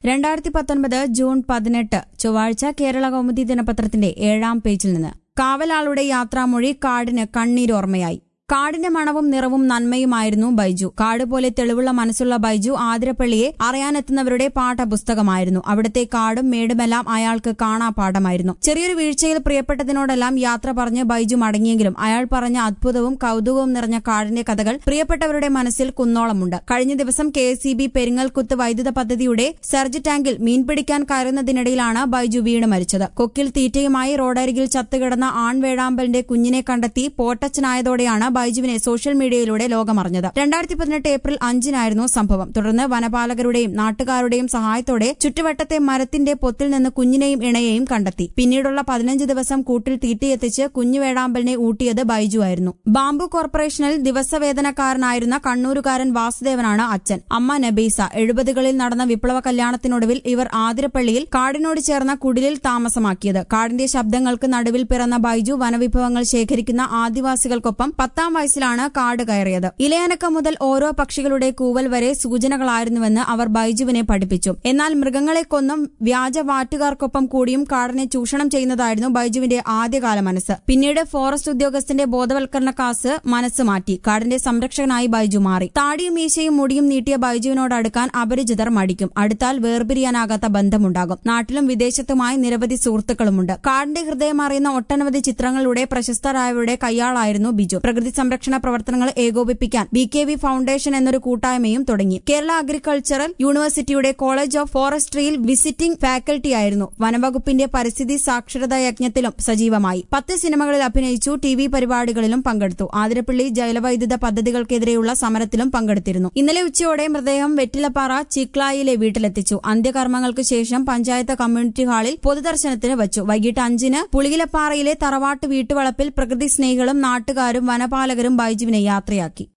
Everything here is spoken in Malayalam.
രണ്ടായിരത്തി പത്തൊൻപത് ജൂൺ പതിനെട്ട് ചൊവ്വാഴ്ച കേരള കൗമുദി ദിനപത്രത്തിന്റെ ഏഴാം പേജിൽ നിന്ന് കാവലാളുടെ യാത്രാമൊഴി കാടിന് കണ്ണീരോർമ്മയായി കാടിന്റെ മണവും നിറവും നന്മയുമായിരുന്നു ബൈജു കാട് പോലെ തെളിവുള്ള മനസ്സുള്ള ബൈജു ആതിരപ്പള്ളിയെ അറിയാനെത്തുന്നവരുടെ പാഠപുസ്തകമായിരുന്നു അവിടുത്തെ കാടും മേടുമെല്ലാം അയാൾക്ക് കാണാപാഠമായിരുന്നു ചെറിയൊരു വീഴ്ചയിൽ പ്രിയപ്പെട്ടതിനോടെല്ലാം യാത്ര പറഞ്ഞ് ബൈജു മടങ്ങിയെങ്കിലും അയാൾ പറഞ്ഞ അത്ഭുതവും കൌതുകവും നിറഞ്ഞ കാടിന്റെ കഥകൾ പ്രിയപ്പെട്ടവരുടെ മനസ്സിൽ കുന്നോളമുണ്ട് കഴിഞ്ഞ ദിവസം കെ എസ് പെരിങ്ങൽകുത്ത് വൈദ്യുത പദ്ധതിയുടെ സർജ് ടാങ്കിൽ മീൻ പിടിക്കാൻ കയറുന്നതിനിടയിലാണ് ബൈജു വീണ് മരിച്ചത് കൊക്കിൽ തീറ്റയുമായി റോഡരികിൽ ചത്തുകിടന്ന ആൺവേഴാമ്പലിന്റെ കുഞ്ഞിനെ കണ്ടെത്തി പോട്ടച്ചനായതോടെയാണ് ബൈജുവിനെ സോഷ്യൽ മീഡിയയിലൂടെ ലോകമറിഞ്ഞത് രണ്ടായിരത്തി പതിനെട്ട് ഏപ്രിൽ അഞ്ചിനായിരുന്നു സംഭവം തുടർന്ന് വനപാലകരുടെയും നാട്ടുകാരുടെയും സഹായത്തോടെ ചുറ്റുവട്ടത്തെ മരത്തിന്റെ പൊത്തിൽ നിന്ന് കുഞ്ഞിനെയും ഇണയെയും കണ്ടെത്തി പിന്നീടുള്ള പതിനഞ്ച് ദിവസം കൂട്ടിൽ തീറ്റയെത്തിച്ച് കുഞ്ഞു വേഴാമ്പലിനെ ഊട്ടിയത് ബൈജു ആയിരുന്നു ബാംബു കോർപ്പറേഷനിൽ ദിവസവേതനക്കാരനായിരുന്ന കണ്ണൂരുകാരൻ വാസുദേവനാണ് അച്ഛൻ അമ്മ നബീസ എഴുപതുകളിൽ നടന്ന വിപ്ലവ കല്യാണത്തിനൊടുവിൽ ഇവർ ആതിരപ്പള്ളിയിൽ കാടിനോട് ചേർന്ന കുടിലിൽ താമസമാക്കിയത് കാടിന്റെ ശബ്ദങ്ങൾക്ക് നടുവിൽ പിറന്ന ബൈജു വനവിഭവങ്ങൾ ശേഖരിക്കുന്ന ആദിവാസികൾക്കൊപ്പം പത്താം വയസ്സിലാണ് കാട് കയറിയത് ഇലയനക്കം മുതൽ ഓരോ പക്ഷികളുടെ കൂവൽ വരെ സൂചനകളായിരുന്നുവെന്ന് അവർ ബൈജുവിനെ പഠിപ്പിച്ചു എന്നാൽ മൃഗങ്ങളെ കൊന്നും വ്യാജ വാറ്റുകാർക്കൊപ്പം കൂടിയും കാടിനെ ചൂഷണം ചെയ്യുന്നതായിരുന്നു ബൈജുവിന്റെ ആദ്യകാല മനസ്സ് പിന്നീട് ഫോറസ്റ്റ് ഉദ്യോഗസ്ഥന്റെ ബോധവൽക്കരണ കാസ് മനസ്സ് മാറ്റി കാടിന്റെ സംരക്ഷകനായി ബൈജു മാറി താടിയും മീശയും മുടിയും നീട്ടിയ ബൈജുവിനോട് അടുക്കാൻ അപരിചിതർ മടിക്കും അടുത്താൽ വേർപിരിയാനാകാത്ത ബന്ധമുണ്ടാകും നാട്ടിലും വിദേശത്തുമായി നിരവധി സുഹൃത്തുക്കളുമുണ്ട് കാടിന്റെ ഹൃദയം അറിയുന്ന ഒട്ടനവധി ചിത്രങ്ങളിലൂടെ പ്രശസ്തരായവരുടെ കയ്യാളായിരുന്നു ബിജു പ്രകൃതി സംരക്ഷണ പ്രവർത്തനങ്ങൾ ഏകോപിപ്പിക്കാൻ ബി കെ വി ഫൌണ്ടേഷൻ എന്നൊരു കൂട്ടായ്മയും തുടങ്ങി കേരള അഗ്രികൾച്ചറൽ യൂണിവേഴ്സിറ്റിയുടെ കോളേജ് ഓഫ് ഫോറസ്ട്രിയിൽ വിസിറ്റിംഗ് ഫാക്കൽറ്റിയായിരുന്നു വനവകുപ്പിന്റെ പരിസ്ഥിതി സാക്ഷരതാ യജ്ഞത്തിലും സജീവമായി പത്ത് സിനിമകളിൽ അഭിനയിച്ചു ടി വി പരിപാടികളിലും പങ്കെടുത്തു ആതിരപ്പള്ളി ജലവൈദ്യുത പദ്ധതികൾക്കെതിരെയുള്ള സമരത്തിലും പങ്കെടുത്തിരുന്നു ഇന്നലെ ഉച്ചയോടെ മൃതദേഹം വെറ്റിലപ്പാറ ചിക്ലായിലെ വീട്ടിലെത്തിച്ചു അന്ത്യകർമ്മങ്ങൾക്ക് ശേഷം പഞ്ചായത്ത് കമ്മ്യൂണിറ്റി ഹാളിൽ പൊതുദർശനത്തിന് വച്ചു വൈകിട്ട് അഞ്ചിന് പുളിയിലപ്പാറയിലെ തറവാട്ട് വീട്ടുവളപ്പിൽ പ്രകൃതി സ്നേഹികളും നാട്ടുകാരും വനപാലകരും ബൈജുവിനെ യാത്രയാക്കി